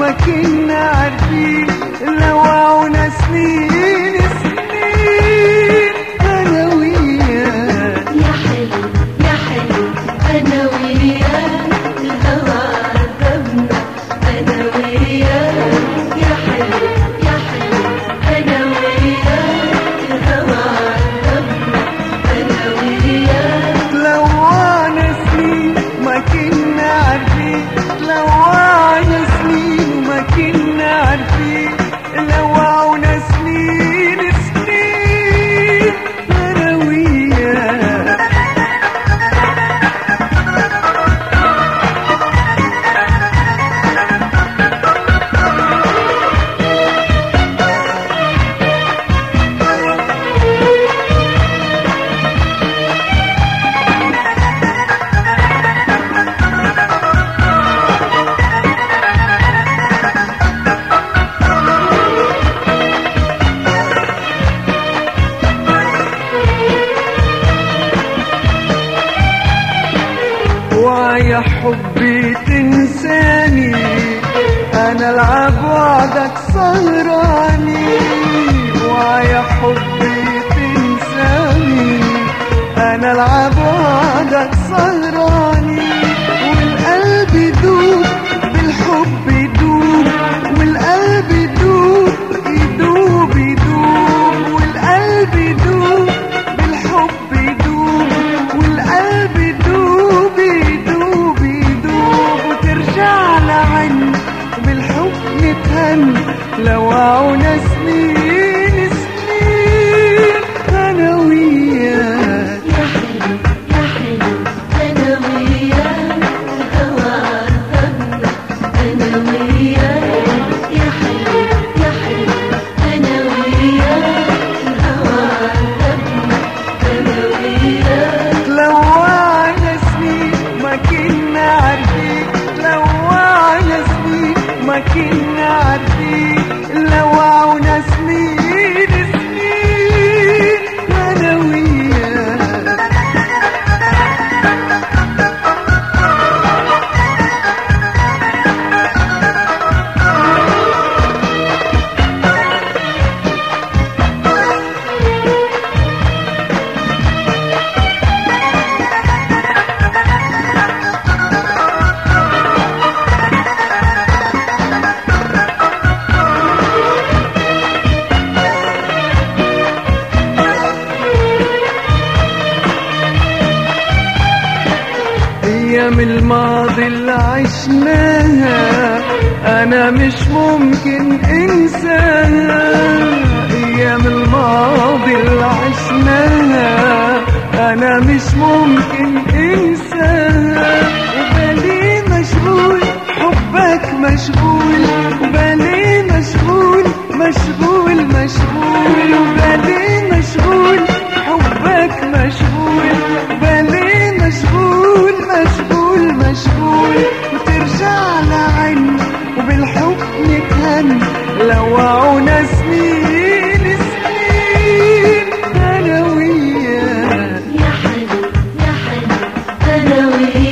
ما كنا عارفين لوعونا سنين سنين انا وياك يا حلو يا حلو انا وياك الهوى عذبنا انا وياك يا حلو يا حلو انا وياك الهوى عذبنا انا وياك لوعنا سنين ما كنا عارفين لوعنا سنين ما كنا عارفين لوعنا سنين سنين انا وياك ويا حبي تنساني انا العب وعدك سهراني ويا حبي تنساني انا العب وعدك سهراني والقلب يدوب بالحب يدوب والقلب يدوب يدوب يدوب والقلب يدوب بالحب يدوب والقلب يدوب يدوب يدوب وترجع لعن بالحب نتهن لوعونا سنين سنين انا وياك يا حلو يا حلو انا وياك الهوى عذبنا انا وياك يا حلو يا حلو انا وياك الهوى عذبنا انا وياك لوعنا سنين ما كنا عارفين لوعنا سنين ما كنا عارفين لوعنا سنين سنين انا وياك ايام الماضي اللي عشناها انا مش ممكن انساها ايام الماضي اللي عشناها انا مش ممكن انساها وبالي مشغول حبك مشغول وبالي مشغول مشغول مشغول وبالي مشغول حبك مشغول بالي مشغول مشغول مشغول وترجع لعن وبالحب نتهن لوعونا سنين سنين انا وياك يا حلو يا حلو انا وياك